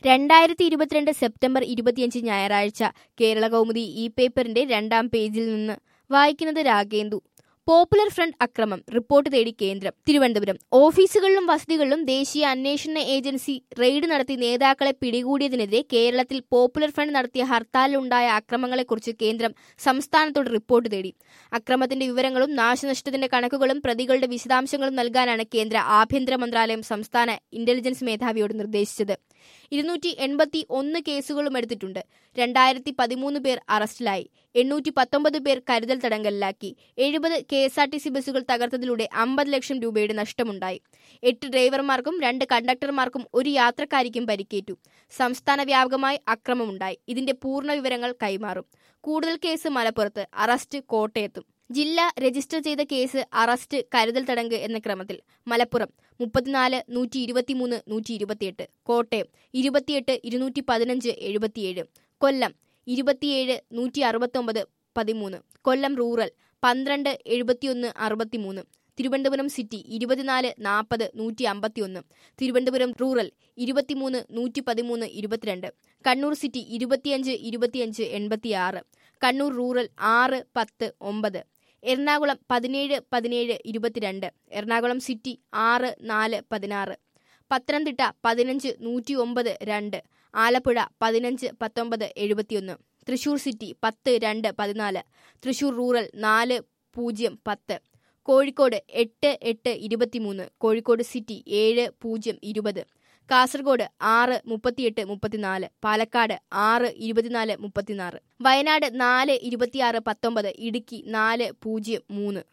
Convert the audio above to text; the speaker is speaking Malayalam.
രണ്ടായിരത്തി ഇരുപത്തിരണ്ട് സെപ്റ്റംബർ ഇരുപത്തിയഞ്ച് ഞായറാഴ്ച കേരള കൗമുദി ഈ പേപ്പറിന്റെ രണ്ടാം പേജിൽ നിന്ന് വായിക്കുന്നത് രാഗേന്ദു പോപ്പുലർ ഫ്രണ്ട് അക്രമം റിപ്പോർട്ട് തേടി കേന്ദ്രം തിരുവനന്തപുരം ഓഫീസുകളിലും വസതികളിലും ദേശീയ അന്വേഷണ ഏജൻസി റെയ്ഡ് നടത്തി നേതാക്കളെ പിടികൂടിയതിനെതിരെ കേരളത്തിൽ പോപ്പുലർ ഫ്രണ്ട് നടത്തിയ ഹർത്താലിലുണ്ടായ അക്രമങ്ങളെക്കുറിച്ച് കേന്ദ്രം സംസ്ഥാനത്തോട് റിപ്പോർട്ട് തേടി അക്രമത്തിന്റെ വിവരങ്ങളും നാശനഷ്ടത്തിന്റെ കണക്കുകളും പ്രതികളുടെ വിശദാംശങ്ങളും നൽകാനാണ് കേന്ദ്ര ആഭ്യന്തര മന്ത്രാലയം സംസ്ഥാന ഇന്റലിജൻസ് മേധാവിയോട് നിർദ്ദേശിച്ചത് ഇരുന്നൂറ്റി എൺപത്തി ഒന്ന് കേസുകളും എടുത്തിട്ടുണ്ട് രണ്ടായിരത്തി പതിമൂന്ന് പേർ അറസ്റ്റിലായി എണ്ണൂറ്റി പത്തൊമ്പത് പേർ കരുതൽ തടങ്കലിലാക്കി എഴുപത് K S R T C ബസ്സുകൾ തകർത്തതിലൂടെ അമ്പത് ലക്ഷം രൂപയുടെ നഷ്ടമുണ്ടായി എട്ട് ഡ്രൈവർമാർക്കും രണ്ട് കണ്ടക്ടർമാർക്കും ഒരു യാത്രക്കാരിക്കും പരിക്കേറ്റു സംസ്ഥാന വ്യാപകമായി അക്രമമുണ്ടായി ഇതിന്റെ പൂർണ്ണ വിവരങ്ങൾ കൈമാറും കൂടുതൽ കേസ് മലപ്പുറത്ത് അറസ്റ്റ് കോട്ടയത്തും ജില്ല രജിസ്റ്റർ ചെയ്ത കേസ് അറസ്റ്റ് കരുതൽ തടങ്ക് എന്ന ക്രമത്തിൽ മലപ്പുറം മുപ്പത്തിനാല് നൂറ്റി ഇരുപത്തിമൂന്ന് നൂറ്റി ഇരുപത്തിയെട്ട് കോട്ടയം ഇരുപത്തിയെട്ട് ഇരുന്നൂറ്റി പതിനഞ്ച് എഴുപത്തിയേഴ് കൊല്ലം ഇരുപത്തിയേഴ് നൂറ്റി അറുപത്തൊമ്പത് പതിമൂന്ന് കൊല്ലം റൂറൽ പന്ത്രണ്ട് എഴുപത്തിയൊന്ന് അറുപത്തിമൂന്ന് തിരുവനന്തപുരം സിറ്റി ഇരുപത്തിനാല് നാൽപ്പത് നൂറ്റി അമ്പത്തിയൊന്ന് തിരുവനന്തപുരം റൂറൽ ഇരുപത്തിമൂന്ന് നൂറ്റി പതിമൂന്ന് ഇരുപത്തിരണ്ട് കണ്ണൂർ സിറ്റി ഇരുപത്തിയഞ്ച് ഇരുപത്തിയഞ്ച് എൺപത്തിയാറ് കണ്ണൂർ റൂറൽ ആറ് പത്ത് ഒമ്പത് എറണാകുളം പതിനേഴ് പതിനേഴ് ഇരുപത്തിരണ്ട് എറണാകുളം സിറ്റി ആറ് നാല് പതിനാറ് പത്തനംതിട്ട പതിനഞ്ച് നൂറ്റി ഒമ്പത് രണ്ട് ആലപ്പുഴ പതിനഞ്ച് പത്തൊമ്പത് എഴുപത്തിയൊന്ന് തൃശൂർ സിറ്റി പത്ത് രണ്ട് പതിനാല് തൃശൂർ റൂറൽ നാല് പൂജ്യം പത്ത് കോഴിക്കോട് എട്ട് എട്ട് ഇരുപത്തിമൂന്ന് കോഴിക്കോട് സിറ്റി ഏഴ് പൂജ്യം ഇരുപത് കാസർഗോഡ് ആറ് മുപ്പത്തിയെട്ട് മുപ്പത്തിനാല് പാലക്കാട് ആറ് ഇരുപത്തിനാല് മുപ്പത്തിനാറ് വയനാട് നാല് ഇരുപത്തിയാറ് പത്തൊമ്പത് ഇടുക്കി നാല് പൂജ്യം മൂന്ന്